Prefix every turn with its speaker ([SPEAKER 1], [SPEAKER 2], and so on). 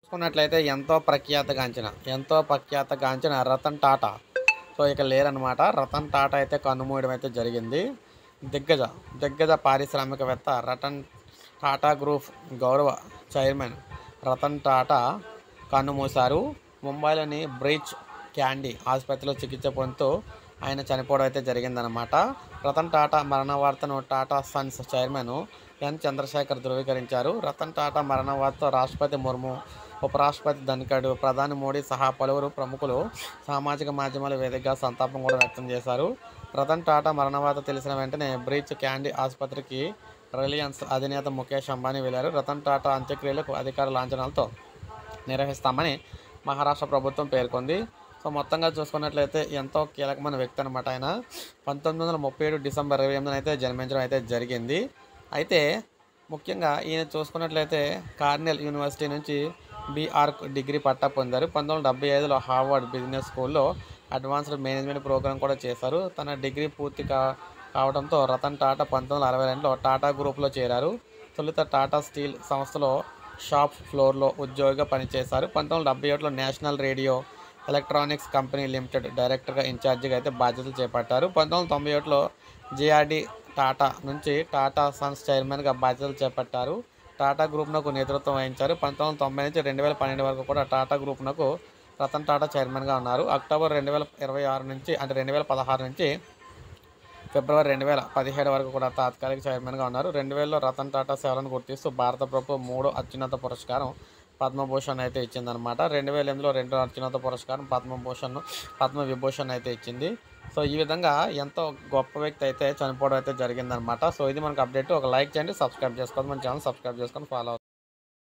[SPEAKER 1] చూసుకున్నట్లయితే ఎంతో ప్రఖ్యాతగాంచిన ఎంతో ప్రఖ్యాతగాంచిన రతన్ టాటా సో ఇక లేరనమాట రతన్ టాటా అయితే కన్నుమూయడం అయితే జరిగింది దిగ్గజ దిగ్గజ పారిశ్రామికవేత్త రతన్ టాటా గ్రూప్ గౌరవ చైర్మన్ రతన్ టాటా కన్నుమూశారు ముంబైలోని బ్రీచ్ క్యాండీ ఆసుపత్రిలో చికిత్స పొందుతూ ఆయన చనిపోవడం అయితే జరిగిందనమాట రతన్ టాటా మరణ వార్తను Tata Sons chairman N Chandrasekhar ధృవీకరించారు రతన్ టాటా మరణ వార్తతో రాష్ట్రపతి ముర్ము ఉపరాష్ట్రపతి ధన్కడ్ ప్రధాని మోడీ సహా పలువురు ప్రముఖులు సామాజిక మాధ్యమాల వేదికగా సంతాపం కూడా వ్యక్తం చేశారు రతన్ టాటా మరణ వార్త తెలిసిన వెంటనే బ్రీచ్ క్యాండీ ఆసుపత్రికి రిలయన్స్ అధినేత ముఖేష్ అంబానీ వెళ్లారు రతన్ టాటా అంత్యక్రియలకు అధికార లాంఛనాలతో నిర్వహిస్తామని మహారాష్ట్ర ప్రభుత్వం పేర్కొంది సో మొత్తంగా చూసుకున్నట్లయితే ఎంతో కీలకమైన వ్యక్తి అనమాట ఆయన పంతొమ్మిది వందల ముప్పై ఏడు డిసెంబర్ ఇరవై ఎనిమిదిన అయితే జన్మించడం అయితే జరిగింది అయితే ముఖ్యంగా ఈయన చూసుకున్నట్లయితే కార్నెల్ యూనివర్సిటీ నుంచి బీఆర్ డిగ్రీ పట్టా పొందారు పంతొమ్మిది వందల డెబ్బై ఐదులో హార్వర్డ్ బిజినెస్ స్కూల్లో అడ్వాన్స్డ్ మేనేజ్మెంట్ ప్రోగ్రామ్ కూడా చేశారు తన డిగ్రీ పూర్తి కా కావడంతో రతన్ టాటా పంతొమ్మిది వందల అరవై రెండులో టాటా గ్రూప్లో చేరారు తొలుత టాటా స్టీల్ సంస్థలో షాప్ ఫ్లోర్లో ఉద్యోగిగా పనిచేశారు పంతొమ్మిది వందల డెబ్బై ఏడులో national radio electronics company limited డైరెక్టర్గా ఇన్ఛార్జిగా అయితే బాధ్యతలు చేపట్టారు పంతొమ్మిది వందల తొంభై ఒకటిలో జేఆర్డి టాటా నుంచి టాటా సన్స్ చైర్మన్గా బాధ్యతలు చేపట్టారు టాటా గ్రూప్నకు నేతృత్వం వహించారు పంతొమ్మిది వందల తొంభై నుంచి రెండు వేల పన్నెండు వరకు కూడా టాటా గ్రూప్నకు రతన్ టాటా చైర్మన్గా ఉన్నారు అక్టోబర్ రెండు వేల ఇరవై ఆరు నుంచి అంటే రెండు వేల పదహారు నుంచి ఫిబ్రవరి రెండు వేల పదిహేడు వరకు కూడా తాత్కాలిక చైర్మన్గా ఉన్నారు రెండు వేలలో రతన్ టాటా సేవలను గుర్తిస్తూ భారత ప్రభుత్వం మూడో అత్యున్నత పురస్కారం పద్మభూషణ్ అయితే ఇచ్చిందనమాట రెండు వేల ఎనిమిదిలో రెండో అత్యున్నత పురస్కారం పద్మభూషణ్ పద్మవిభూషణ్ అయితే ఇచ్చింది సో ఈ విధంగా ఎంతో గొప్ప వ్యక్తి అయితే చనిపోవడం అయితే జరిగిందనమాట సో ఇది మనకు అప్డేట్ ఒక లైక్ చేయండి సబ్స్క్రైబ్ చేసుకోండి మన ఛానల్ సబ్స్క్రైబ్ చేసుకొని ఫాలో